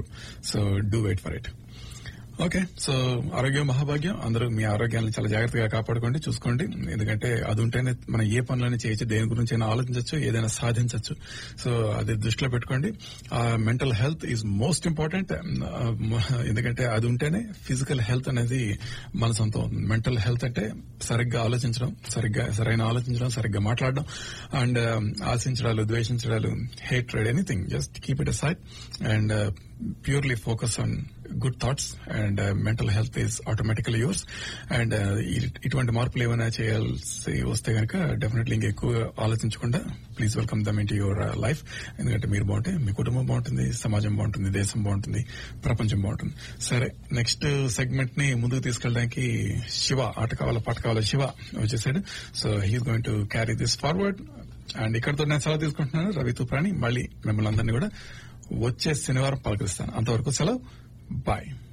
tomorrow so do wait for it okay so ఆరోగ్యం మహాభాగ్యం అందరూ మీ ఆరోగ్యాన్ని చాలా జాగ్రత్తగా కాపాడుకోండి చూసుకోండి ఎందుకంటే అది ఉంటేనే మనం ఏ పనులైనా చేయొచ్చు దేని గురించి అయినా ఆలోచించవచ్చు ఏదైనా సాధించవచ్చు సో అది దృష్టిలో పెట్టుకోండి mental health is most important ఎందుకంటే అది ఉంటేనే ఫిజికల్ హెల్త్ అనేది మన సొంతం అవుతుంది మెంటల్ హెల్త్ అంటే సరిగ్గా ఆలోచించడం సరిగ్గా సరైన ఆలోచించడం సరిగ్గా మాట్లాడడం అండ్ ఆశించడాలు ద్వేషించడాలు hatred anything just keep it aside and purely focus on good thoughts and mental health is automatically yours and ఇటువంటి మార్పులు ఏమైనా చేయాల్సి వస్తే కనుక డెఫినెట్లీ ఇంకా ఎక్కువ ఆలోచించకుండా please welcome them in your life ఎందుకంటే మీరు బాగుంటే మీ కుటుంబం బాగుంటుంది సమాజం బాగుంటుంది దేశం బాగుంటుంది ప్రపంచం బాగుంటుంది సరే నెక్స్ట్ సెగ్మెంట్ ని ముందుకు తీసుకెళ్ళడానికి శివ ఆట కావాల పాట కావాల శివ వచ్చేసాడు so he's going to carry this forward and ఇక్కడతో నేను సెలవు తీసుకుంటున్నాను రవి తుప్రాణి మళ్ళీ మిమ్మల్ని అందరినీ కూడా వచ్చే శనివారం పలకరిస్తాను అంతవరకు సెలవు బాయ్